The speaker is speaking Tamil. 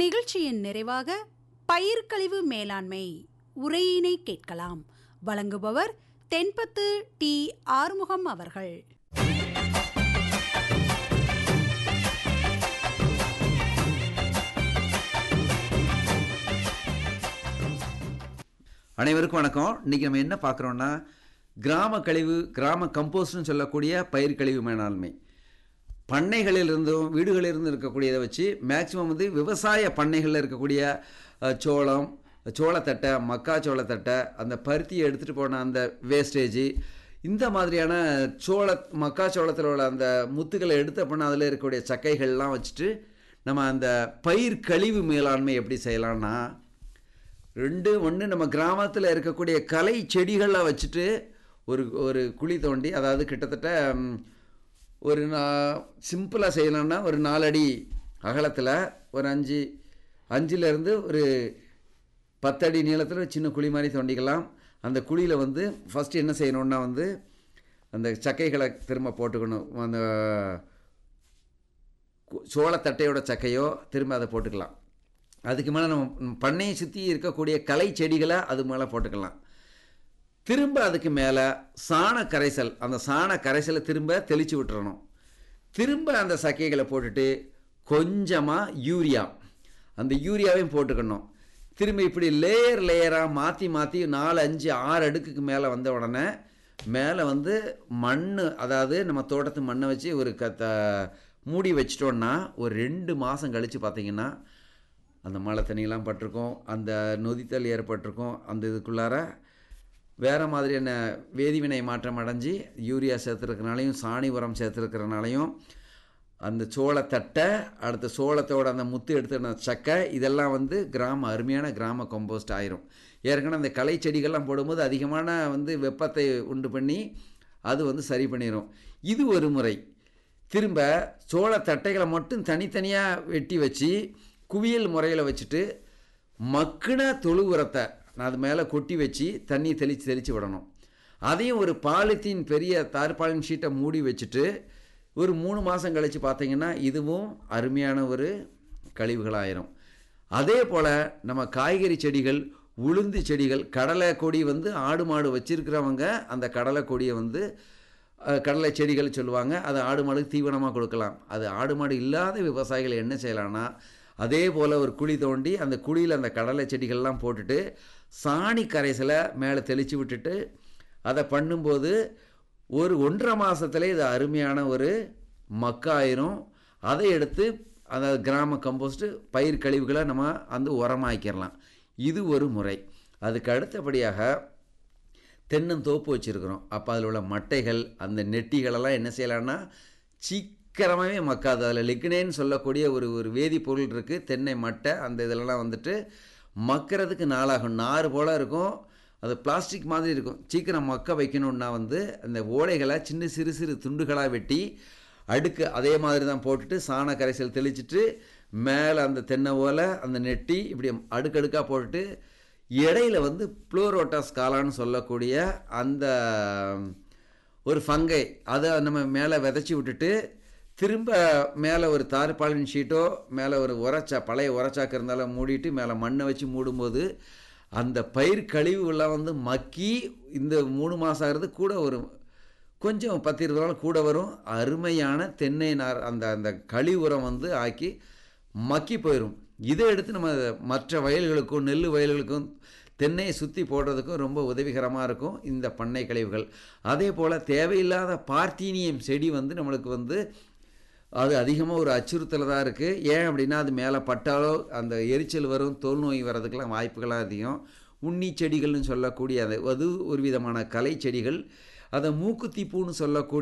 நிகழ்ச்சியின் நிறைவாக பயிர்க்கழிவு மேலாண்மை உரையினை கேட்கலாம் வழங்குபவர் தென்பத்து டி ஆறுமுகம் அவர்கள் அனைவருக்கும் வணக்கம் இன்றைக்கி நம்ம என்ன பார்க்குறோன்னா கிராம கழிவு கிராம கம்போஸ்ட்னு சொல்லக்கூடிய பயிர் கழிவு மேலாண்மை பண்ணைகளிலிருந்தும் வீடுகளிலிருந்து இருக்கக்கூடியதை வச்சு மேக்சிமம் வந்து விவசாய பண்ணைகளில் இருக்கக்கூடிய அஹ், சோளம் சோளத்தட்டை மக்காச்சோளத்தட்டை அந்த பருத்தியை எடுத்துகிட்டு போன அந்த வேஸ்டேஜ் இந்த மாதிரியான சோள மக்காச்சோளத்தில் உள்ள அந்த முத்துக்களை எடுத்த பண்ண அதில் இருக்கக்கூடிய சக்கைகள்லாம் வச்சுட்டு நம்ம அந்த பயிர் கழிவு மேலாண்மை எப்படி செய்யலாம்னா ரெண்டு ஒன்று நம்ம கிராமத்தில் இருக்கக்கூடிய கலை செடிகளை வச்சுட்டு ஒரு ஒரு குழி தோண்டி அதாவது கிட்டத்தட்ட ம், ஒரு நான் சிம்பிளாக செய்யணும்னா ஒரு நாலடி அகலத்தில் ஒரு அஞ்சு அஞ்சுலேருந்து ஒரு பத்தடி நீளத்தில் ஒரு சின்ன குழி மாதிரி தோண்டிக்கலாம் அந்த குழியில் வந்து ஃபஸ்ட்டு என்ன செய்யணும்னா வந்து அந்த சக்கைகளை திரும்ப போட்டுக்கணும் அந்த கு- சோளத்தட்டையோட சக்கையோ திரும்ப அதை போட்டுக்கலாம் அதுக்கு மேலே நம்ம பண்ணையை சுற்றி இருக்கக்கூடிய களை செடிகளை அது மேலே போட்டுக்கலாம் திரும்ப அதுக்கு மேலே சாண கரைசல் அந்த சாண கரைசலை திரும்ப தெளித்து விட்டுறணும் திரும்ப அந்த சக்கைகளை போட்டுட்டு கொஞ்சமாக யூரியா அந்த யூரியாவையும் போட்டுக்கணும் திரும்ப இப்படி லேயர் லேயராக மாற்றி மாற்றி நாலு அஞ்சு ஆறு அடுக்குக்கு மேலே வந்த உடனே மேலே வந்து மண் அதாவது நம்ம தோட்டத்து மண்ணை வச்சு ஒரு கத்த மூடி வச்சிட்டோன்னா ஒரு ரெண்டு மாதம் கழித்து பார்த்தீங்கன்னா அந்த மழை தண்ணியெல்லாம் பட்டிருக்கும் அந்த நொதித்தல் ஏற்பட்டிருக்கும் அந்த இதுக்குள்ளார வேறு மாதிரியான வேதிவினை மாற்றம் அடைஞ்சு யூரியா சேர்த்துருக்கனாலையும் சாணி உரம் சேர்த்துருக்கிறனாலையும் அந்த சோளத்தட்டை அடுத்த சோளத்தோட அந்த முத்து எடுத்துன சக்கை இதெல்லாம் வந்து கிராம அருமையான கிராம கம்போஸ்ட் ஆயிரும் ஏற்கனவே அந்த களை செடிகள்லாம் போடும்போது அதிகமான வந்து வெப்பத்தை உண்டு பண்ணி அது வந்து சரி பண்ணிடும் இது ஒரு முறை திரும்ப சோளத்தட்டைகளை மட்டும் தனித்தனியாக வெட்டி வச்சு குவியல் முறையில் வச்சுட்டு மக்குன தொழு உரத்தை அது மேலே கொட்டி வச்சு தண்ணி தெளித்து தெளித்து விடணும் அதையும் ஒரு பாலித்தீன் பெரிய தார்பாலின் ஷீட்டை மூடி வச்சுட்டு ஒரு மூணு மாதம் கழித்து பார்த்தீங்கன்னா இதுவும் அருமையான ஒரு கழிவுகளாயிரும் அதே போல் நம்ம காய்கறி செடிகள் உளுந்து செடிகள் கடலை கொடி வந்து ஆடு மாடு வச்சிருக்கிறவங்க அந்த கடலை கொடியை வந்து அஹ், கடலை செடிகள் சொல்லுவாங்க அது ஆடு மாடுக்கு தீவனமாக கொடுக்கலாம் அது ஆடு மாடு இல்லாத விவசாயிகள் என்ன செய்யலாம்னா அதே போல் ஒரு குழி தோண்டி அந்த குழியில் அந்த கடலை செடிகள்லாம் போட்டுட்டு சாணி கரைசலை மேலே தெளித்து விட்டுட்டு அதை பண்ணும்போது ஒரு ஒன்றரை மாதத்துல இது அருமையான ஒரு மக்காயிரும் அதை எடுத்து அதாவது கிராம கம்போஸ்ட்டு பயிர் கழிவுகளை நம்ம அந்த உரமாக்கிடலாம் இது ஒரு முறை அதுக்கு அடுத்தபடியாக தென்னந்தோப்பு வச்சுருக்குறோம் அப்போ அதில் உள்ள மட்டைகள் அந்த நெட்டிகளெல்லாம் என்ன செய்யலாம்னா சீக்கிரமாகவே மக்காது அதில் லிக்னேன்னு சொல்லக்கூடிய ஒரு ஒரு வேதிப்பொருள் இருக்குது தென்னை மட்டை அந்த இதெல்லாம் வந்துட்டு மக்கிறதுக்கு நாளாகும் நார் போல் இருக்கும் அது பிளாஸ்டிக் மாதிரி இருக்கும் சீக்கிரம் மக்க வைக்கணுன்னா வந்து அந்த ஓலைகளை சின்ன சிறு சிறு துண்டுகளாக வெட்டி அடுக்கு அதே மாதிரி தான் போட்டுட்டு சாண கரைசல் தெளிச்சிட்டு மேலே அந்த தென்னை ஓலை அந்த நெட்டி இப்படி அடுக்கடுக்காக போட்டுட்டு இடையில வந்து ப்ளூரோட்டாஸ் காலான்னு சொல்லக்கூடிய அந்த ஒரு ஃபங்கை அதை நம்ம மேலே விதைச்சி விட்டுட்டு திரும்ப மேலே ஒரு தார்பாலின் ஷீட்டோ மேலே ஒரு உரச்சா பழைய உரச்சாக்கு இருந்தாலும் மூடிட்டு மேலே மண்ணை வச்சு மூடும்போது அந்த பயிர் கழிவுகள்லாம் வந்து மக்கி இந்த மூணு மாதம் ஆகிறது கூட வரும் கொஞ்சம் பத்து இருபது நாள் கூட வரும் அருமையான தென்னை நார் அந்த அந்த கழிவு உரம் வந்து ஆக்கி மக்கி போயிடும் இதை எடுத்து நம்ம மற்ற வயல்களுக்கும் நெல் வயல்களுக்கும் தென்னையை சுற்றி போடுறதுக்கும் ரொம்ப உதவிகரமாக இருக்கும் இந்த பண்ணை கழிவுகள் அதே போல் தேவையில்லாத பார்த்தீனியம் செடி வந்து நம்மளுக்கு வந்து அது அதிகமாக ஒரு அச்சுறுத்தல் தான் இருக்குது ஏன் அப்படின்னா அது மேலே பட்டாலோ அந்த எரிச்சல் வரும் தோல் நோய் வர்றதுக்கெல்லாம் வாய்ப்புகளாக அதிகம் உண்ணி செடிகள்னு சொல்லக்கூடிய அது அது ஒரு விதமான கலை செடிகள் அதை மூக்குத்தி பூன்னு சொல்லக்கூடிய